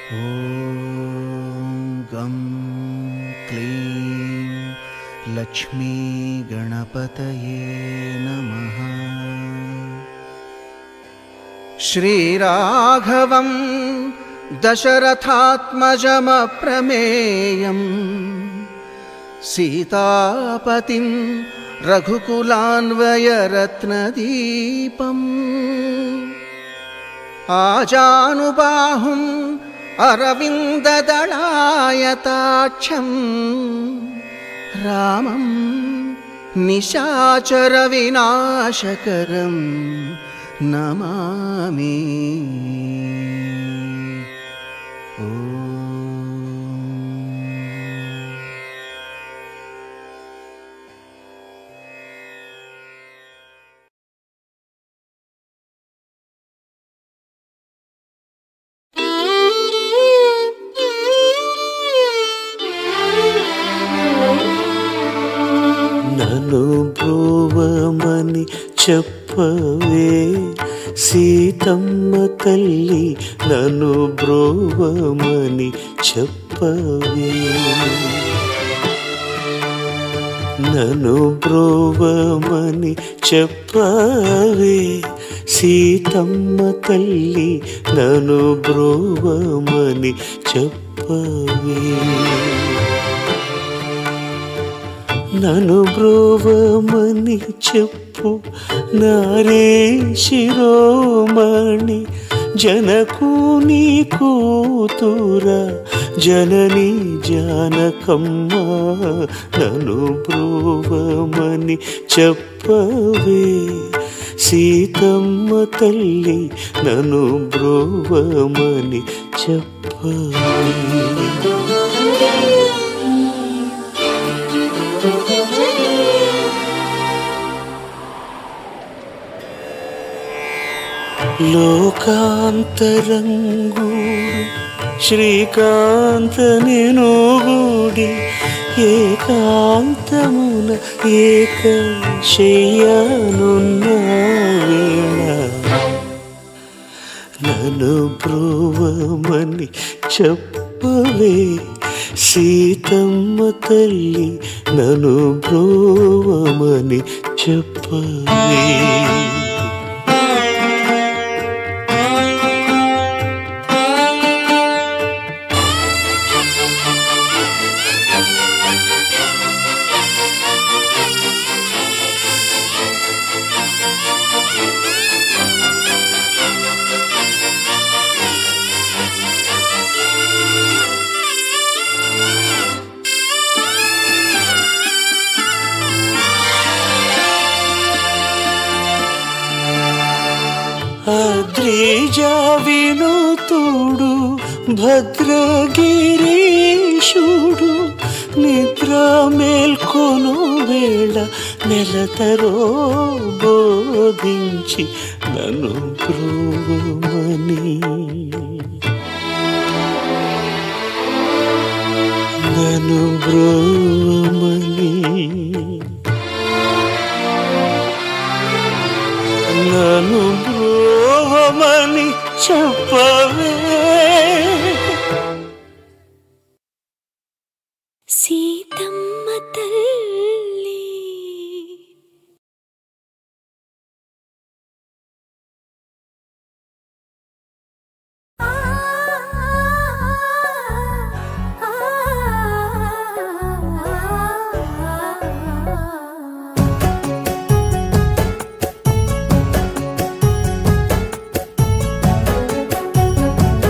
ॐ गं क्लीं लक्ष्मीगणपतये नमः श्रीराघवं दशरथात्मजमप्रमेयम् सीतापतिं रघुकुलान्वयरत्नदीपम् आजानुबाहुम् अरविन्ददलायताक्षम् रामं निशाचरविनाशकरं नमामि ॐ నన్ను బ్రోవమని చెప్పవే సీతమ్మ తల్లి నన్ను బ్రోవమని చెప్పవే నన్ను బ్రోవమని చెప్పవే సీతమ్మ తల్లి నన్ను బ్రోవమని చెప్పవే నను బ్రోవమని చెప్పు నారే శిరోమణి జనకు నీ కూతురా జనని జానకమ్మ నను బ్రోవమని చెప్పవే సీతమ్మ తల్లి నను బ్రోవమని చెప్పవే లోకాంతరంగు శ్రీకాంత నేను గుడి ఏకాంతమున ఏక శయ్యానున్న వేళ నన్ను బ్రోవమని చెప్పవే సీతమ్మ తల్లి నన్ను బ్రోవమని చెప్పవే అద్రిజావినుతుడు భద్రగిరీశుడు నిద్ర మేల్కొను వేళ నెలతరో బోధించి నన్ను బ్రోవమని నన్ను బ్రోవమని నన్ను బ్రోవమని చెప్పవే సీతమ్మ తల్లి ఆ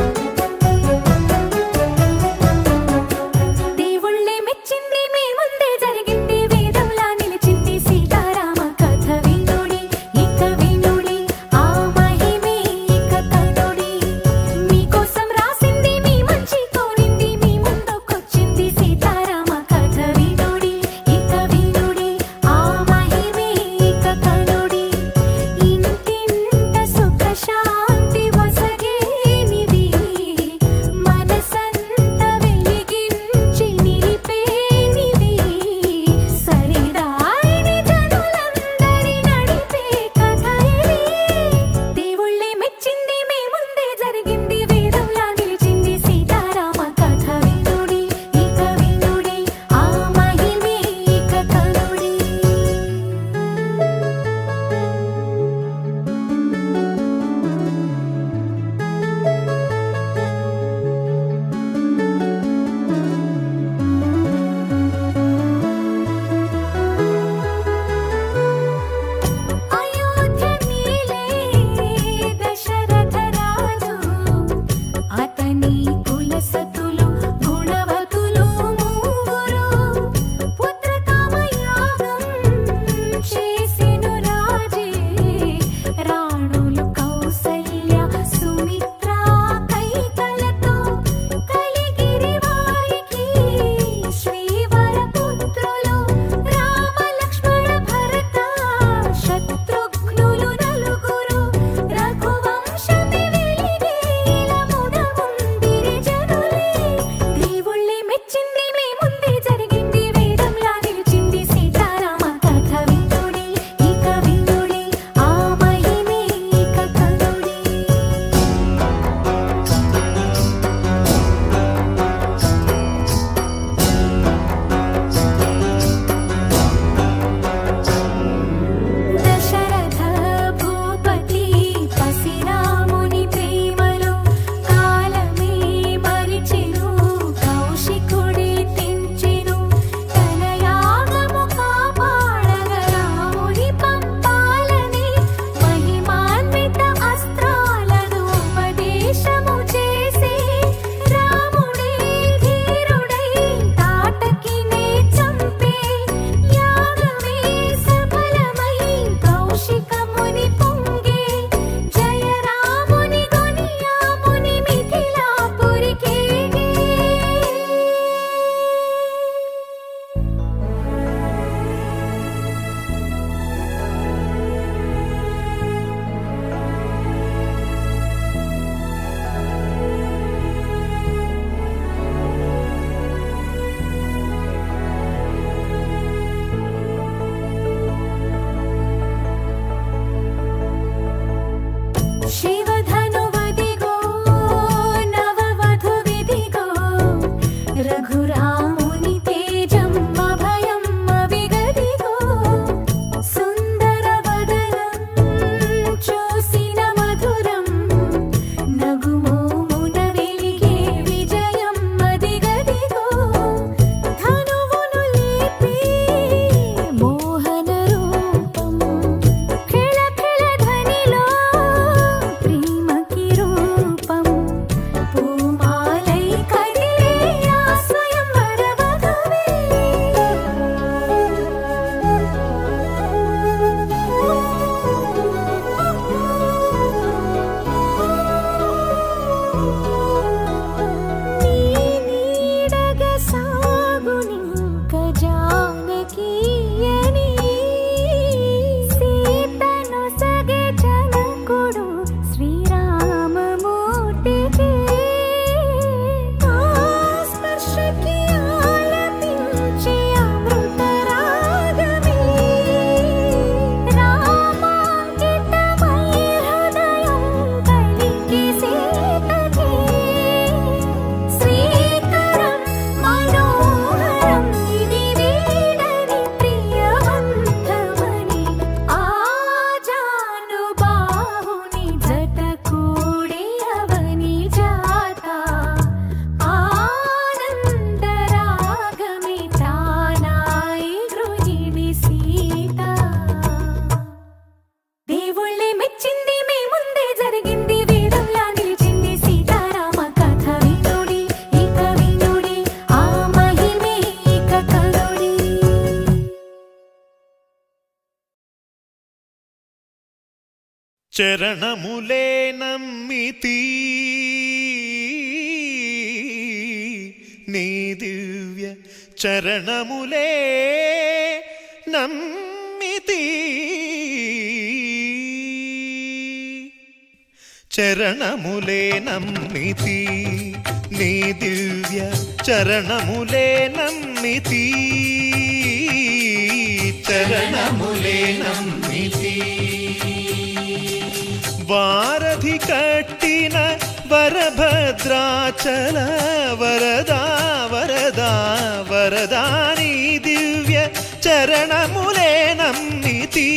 నీ నీడగా సాగునింక జానకి అని సీతను సగే జనకుడు శ్రీరామమూర్తికి ఆ స్పర్శకి ఆలపించే అమృత రాగమే రామాంకితమై హృదయం కలిగి సీతకి శ్రీకరం మనోహరం ఇది వీడని ప్రియవంతమని ఆజానుబాహుని జత కూడి అవని జాత ఆనందరాగమే తానాయి గృహిణి సీత దేవుళ్ళే మెచ్చింది మీ ముందే జరిగింది వేదంలా నిలిచింది సీతారామ కథ వినుడి ఇక వినుడి ఆ మహిమే ఇక కనుడి చరణములే నమ్మితి నీ దివ్య చరణములే నమ్మితి చరణములే నమ్మితి నీ దివ్య చరణములే నమ్మితి చరణములే నమ్మితి వారధి కట్టిన వరభద్రాచల వరదా వరదా వరదాని దివ్య చరణములే నమ్మితి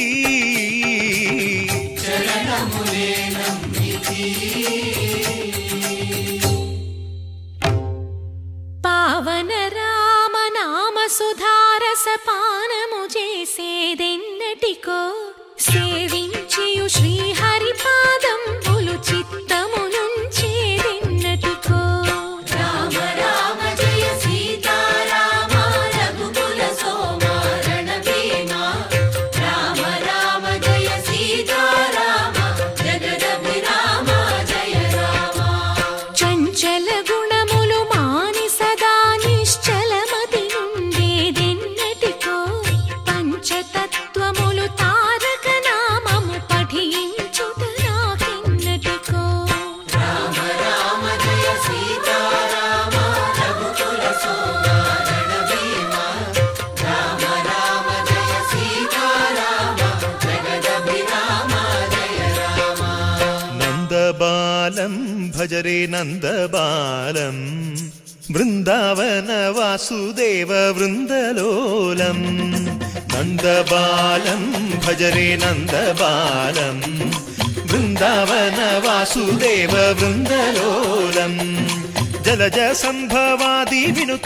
పావన రామ నామ సుధారస పానము చేసేదెన్నటికో సేవించియు శ్రీహరి పాదం పులు చిత్తము నుంచేదెన్నటికో రామ రామ జయ సీతారామ రఘుకుల సోమారణ భీమా రామ రామ జయ సీతారామ జగదభిరామ జయ రామ చంచల గుణములు మాని సదా నిశ్చలమతి నుండేదెన్నటికో పంచతత్వములు తారక నామము పఠించుట నాకెన్నటికో రామ రామ జయ సీతారామ రఘుకుల సోమారణ భీమా రామ రామ జయ సీతారామ జగదభిరామ జయ రామ నందబాలం భజరే నందబాలం బృందావన వాసుదేవ వృందలోలం నందబాలం భజరే నందబాలం బృందావన వాసుదేవ వృందలోలం జలజ సంభవాది వినుత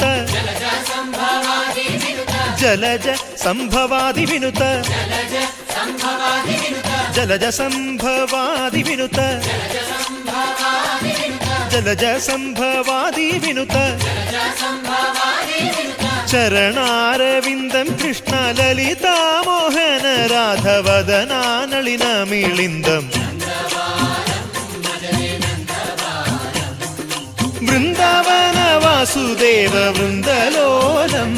జలజ సంభవాది వినుత జలజ సంభవాది వినుత జలజ సంభవాది వినుత చరణారవిందం కృష్ణ లలితా మోహన రాధవదనా నళిన మిళిందం బృందావన వాసుదేవ వృందలోలం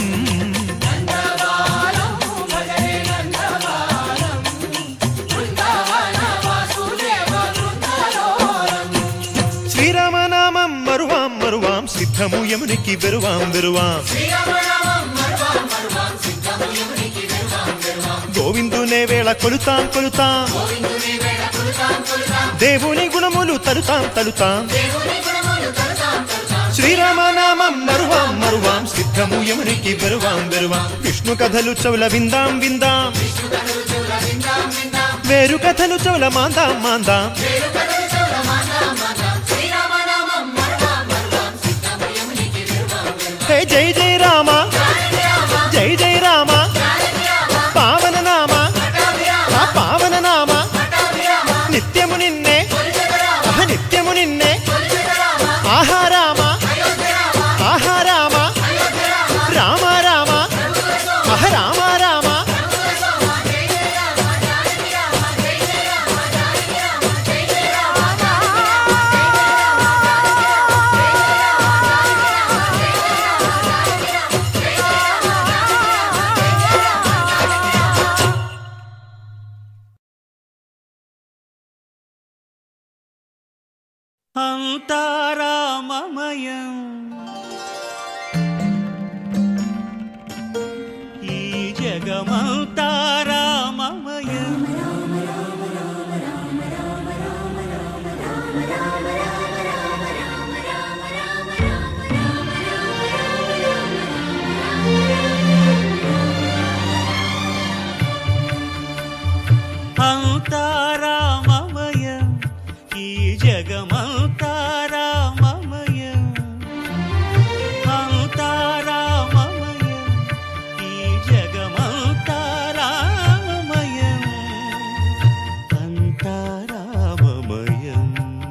శ్రీరామనామం మరువాం మరువాం సిద్ధము యమునికి వెరువాం వెరువాం గోవిందునే వేళ కొలుతాం కొలుతాం దేవుని గుణములు తలుతాం తలుతాం శ్రీరామనామం మరువాం మరువాం సిద్ధము యమునికి వెరువాం వెరువాం విష్ణు కథలు చౌల విందాం విందాం వేరు కథలు చౌల మాందాం మాందాం హే జై జై రామ జై జై రామ పావన నామ ఆ పావన నామ నిత్యము నిన్నే అహ నిత్యము నిన్నే ఆహా రామ ఆహా రామ రామ రామ అహ రామ రామ అంతారామమయం ఈ జగమంతారామమయం అంతారామమయం ఈ జగమంతారామమయం అంతారామమయం ఈ జగమంతారామమయం అంతారామమయం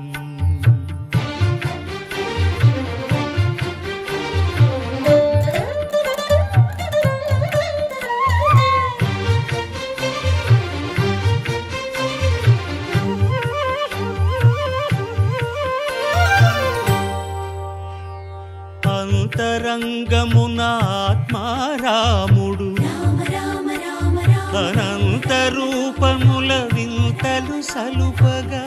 అంతరంగమున ఆత్మారాముడు అనంత రూపముల వింతలు సలుపగా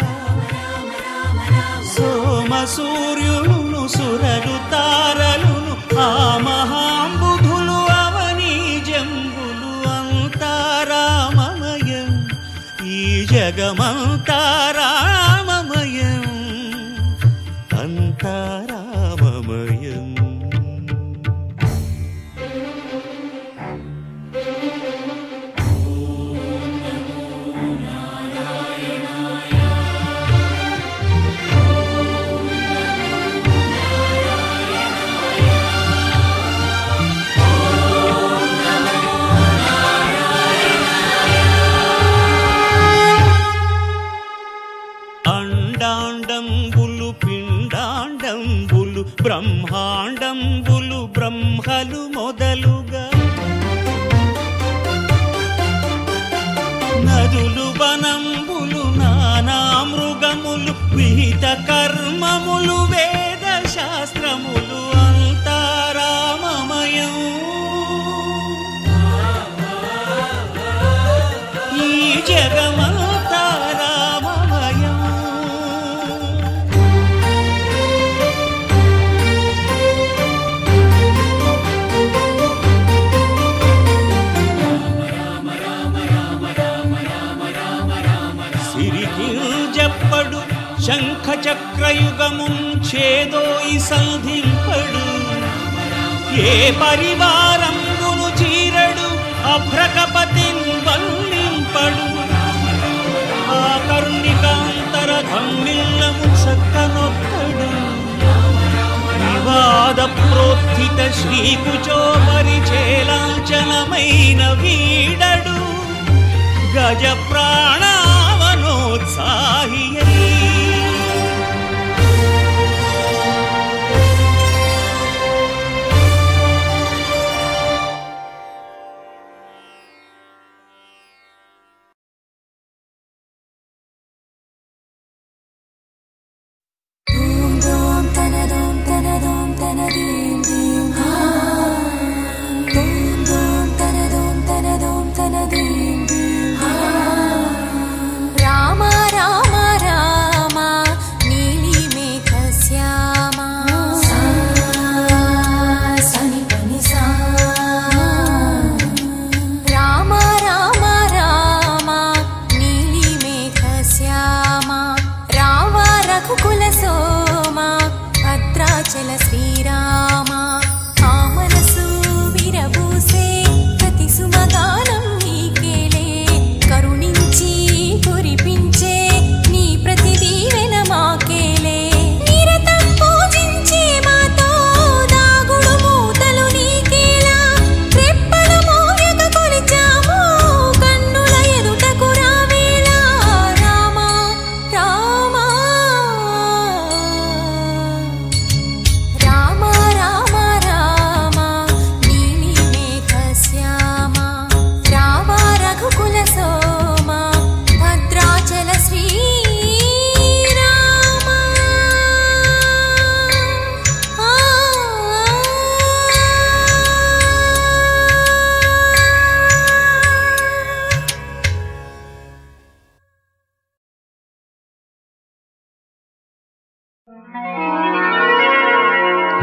సోమ సూర్యులను సురలు తారలును ఆ మహాంబుధులు అవని జంబులు అంతారామమయం ఈ జగమంతారామమయం అంతారామమయం అండాండంబులు పిండాండంబులు బ్రహ్మాండంబులు బ్రహ్మలు మొదలుగా నదులు వనంబులు నానా మృగములు విహిత కర్మములు వేద శాస్త్రములు అంతారామమయం ఈ జగమంతారామమయం సిరికి చెప్పడు శంఖ చక్రయుగమున్ చేదోయి సంధింపడు ఏ పరివారంబును చీరడు అభ్రకపతిన్ వల్లింపడు ఆ కర్ణికాంతర ధమ్మిల్లము చక్కనొక్కడు వివాద ప్రోత్థిత శ్రీకుచో పరిచేలాంచనమైన వీడడు గజ ప్రాణావనోత్సాహియై Doom doom tana doom tana doom tana deem deem ha. Doom doom tana doom tana doom tana deem deem ha. Rama Rama Rama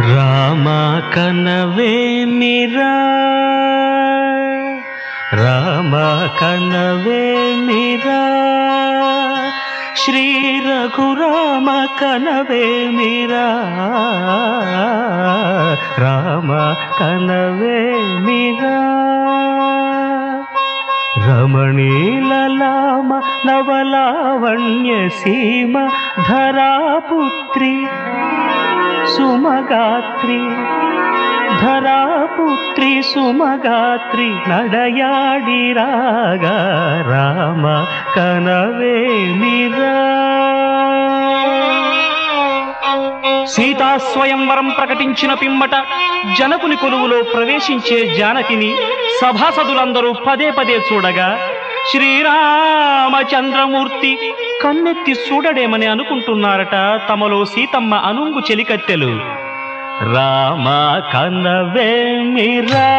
Rama కనవే మిరా Rama కనవే మిరా Shri Raghurama కనవే మిరా Rama కనవే మిరా రమణీలలామ నవలావణ్య సీమ ధరాపుత్రి సుమగాత్రి ధరాపుత్రి సుమగాత్రి నడయాడి రాగా రామ కనవే మిరా సీతా స్వయంవరం ప్రకటించిన పిమ్మట జనకుని కొలువులో ప్రవేశించే జానకిని సభాసదులందరూ పదే పదే చూడగా శ్రీరామచంద్రమూర్తి కన్నెత్తి చూడడేమని అనుకుంటున్నారట తమలో సీతమ్మ అనుంగు చెలికత్తెలు రామ కనవే మిరా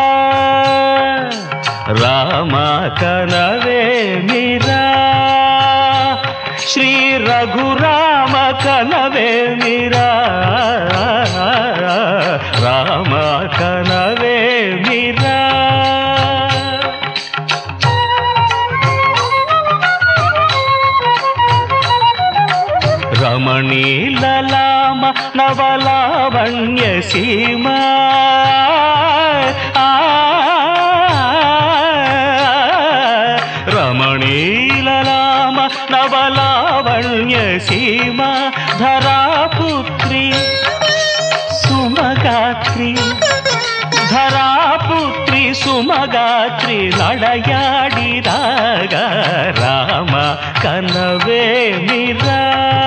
రామ కనవే మిరా శ్రీ రఘురామ కనవే మిరా రామ కనవే మిరా రమణీలలామ నవలావణ్య సీమ రమణీలలామ నవలావణ్య సీమ ధరాపుత్రి సుమగాత్రి ధరాపుత్రి సుమగాత్రి నడయాడి రాగా రామ కనవే మిరా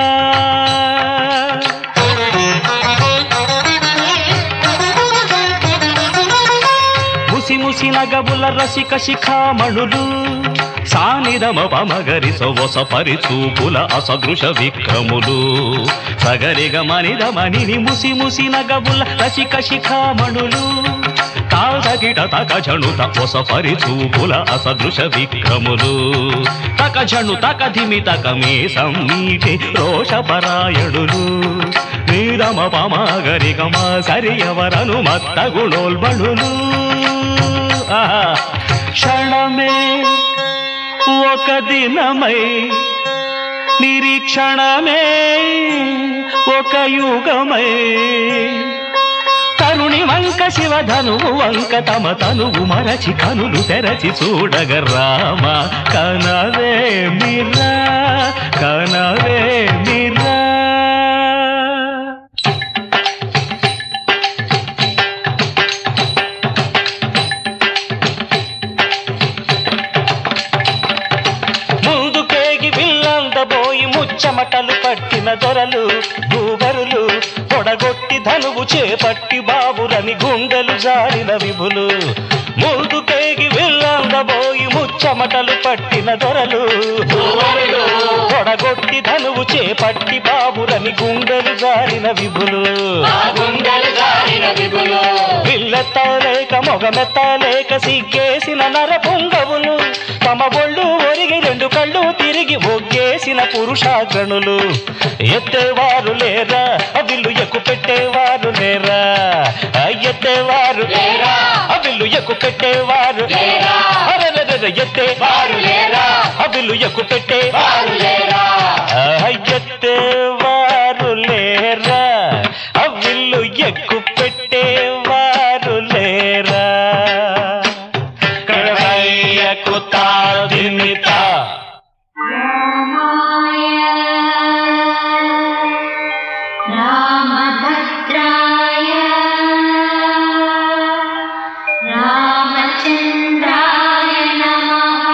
ముసి ముసి నగబుల రసిక శిఖామణులు సానిదమ పమగరి సొవస పరిచూపుల అసదృశ విక్రములు సగరిగ మనిద మనిని ముసి ముసి నగబుల రసిక శిఖామణులు తాదగిట తక జణుత ఒస పరిచూపుల అసదృశ విక్రములు తక జణు తక ధిమి తక మే సమ్మీటి రోషపరాయణులు నీరమ పమాగరి గమ సరియవరను మత్త గుణోల్బణులు ఆహా. క్షణమే ఒక దినమై నిరీక్షణమే ఒక యుగమై తరుణి వంక శివధనువు వంక తమ తనువు మరచి కనులు తెరచి చూడగ రామ కనవే మిరా కనవే మిరా ముందుకేగి విల్లందబోయి ముచ్చమటలు పట్టిన దొరలు భూవరులు పొడగొట్టి ధనువు చేపట్టి బాబురని గుండెలు జారిన విభులు ముందుకేగి విల్లందబోయి ముచ్చమటలు పట్టిన దొరలు పొడగొట్టి ధనువు చేపట్టి బాబురని గుండెలు జారిన విభులు పిల్లెత్తలేక మొగమెత్తలేక సిగ్గేసిన నర పొంగవులు తమ ఒళ్ళు ఒరిగి రెండు కళ్ళు తిరిగి ఒగ్గేసిన పురుషాగ్రణులు ఎత్తేవారు లేరా అవిల్లు ఎక్కు పెట్టేవారు లేరా ఆ ఎత్తేవారు లేరా అవిల్లు ఎక్కు పెట్టేవారు అరెరెరెరె ఎత్తేవారు లేరా అవిల్లు ఎక్కు పెట్టేవారు లేరా ఎత్తేవారు లేరా అవిల్లు ఎక్కు పెట్టేవారు లేరా కడవయ్యకు తాదిమిత రామాయ రామభద్రాయ రామచంద్రాయ నమః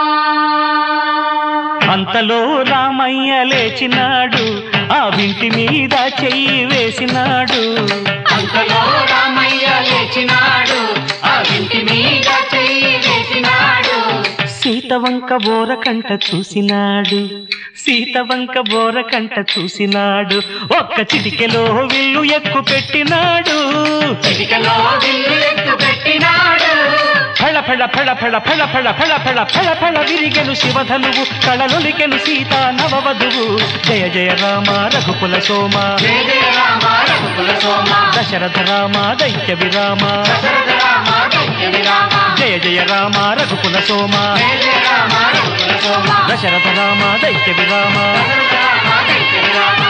అంతలో రామయ్య లేచినాడు ఆ వింటి మీద చెయ్యి వేసినాడు అంతలో రామయ్య లేచినాడు ఆ ఇంటి మీద చెయ్యి వేసినాడు సీత వంక బోర కంట చూసినాడు సీత వంక బోర కంట చూసినాడు ఒక్క చిటికెలో విల్లు ఎక్కు పెట్టినాడు చిటికలో విల్లు ఎత్తు పెట్టినాడు ఫళ ఫళ ఫళ ఫళ ఫళ ఫళ ఫళ ఫళ ఫళ ఫళ విరిగెను శివధనువు కళలొలికెను సీత నవవధువు జయ జయ రామ రఘుకుల సోమ జయ జయ రామ రఘుకుల సోమ దశ దశరథ రామ దైత్య విరామ దశరథ రామ దైత్య విరామ జయ జయ రామ రఘుకుల సోమ జయ జయ రామ రఘుకుల సోమ దశరథ రామ దైత్య విరామ దశరథ రామ దైత్య విరామ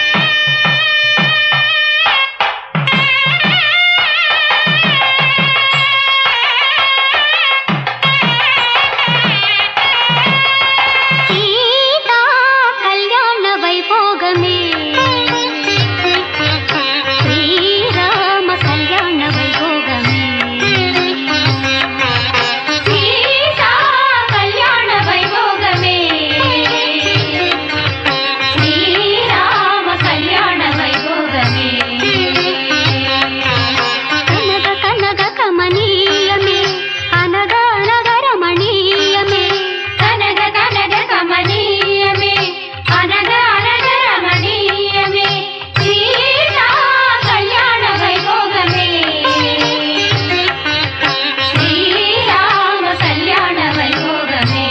సీతా కళ్యాణ వైభోగమే శ్రీరామ కళ్యాణ వైభోగమే సీతా కళ్యాణ వైభోగమే శ్రీరామ కళ్యాణ వైభోగమే కనగ కనగ కమనీయమే అనగ అనగ రమణీయమే కనగ కనగ కమనీయమే అనగ అనగ రమణీయమే సీతా కళ్యాణ వైభోగమే శ్రీరామ కళ్యాణ వైభోగమే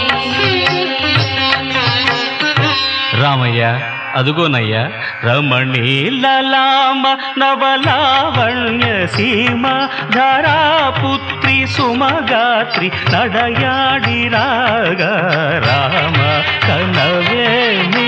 రామయ్య అదుగోనయ్య రమణీలలామ నవలావణ్య సీమ ధరాపుత్రి సుమగాత్రి నడయాడి రాగ రామ కనవేమి